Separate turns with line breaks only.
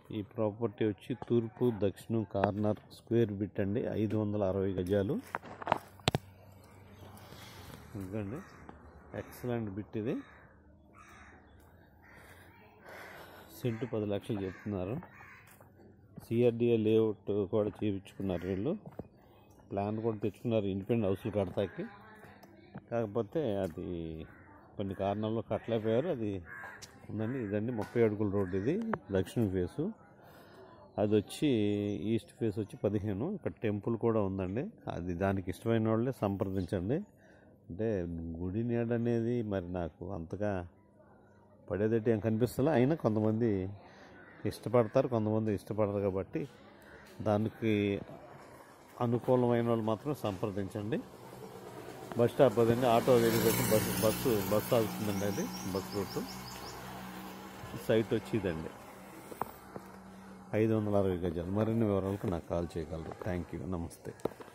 ఈ ప్రాపర్టీ వచ్చి తూర్పు దక్షిణం కార్నర్ స్క్వేర్ బిట్ అండి ఐదు వందల అరవై గజాలు ఇదిగోండి ఎక్సలెంట్ బిట్ ఇది సెంటు పది లక్షలు చెప్తున్నారు సిఆర్డిఏ లేఅవుట్ కూడా చేయించుకున్నారు వీళ్ళు ప్లాన్ కూడా తెచ్చుకున్నారు ఇండిపెండెంట్ హౌస్లు కడతాకి కాకపోతే అది కొన్ని కారణాల్లో కట్టలేకపోయారు అది ఉందండి ఇదండి ముప్పై అడుగుల రోడ్డు ఇది దక్షిణ ఫేసు అది వచ్చి ఈస్ట్ ఫేస్ వచ్చి పదిహేను ఇక్కడ టెంపుల్ కూడా ఉందండి అది దానికి ఇష్టమైన వాళ్ళే సంప్రదించండి అంటే గుడి నీడ అనేది మరి నాకు అంతగా పడేదైతే ఏం కనిపిస్తలే అయినా కొంతమంది ఇష్టపడతారు కొంతమంది ఇష్టపడరు కాబట్టి దానికి అనుకూలమైన వాళ్ళు మాత్రం సంప్రదించండి బస్ స్టాప్ అదండి ఆటో దగ్గర పెట్టి బస్సు బస్సు బస్సు ఆగుతుందండి అది బస్ రూట్ సైట్ వచ్చి ఇదండి ఐదు వందల అరవై గజాలు మరిన్ని వివరాలకు నాకు కాల్ చేయగలరు థ్యాంక్ యూ నమస్తే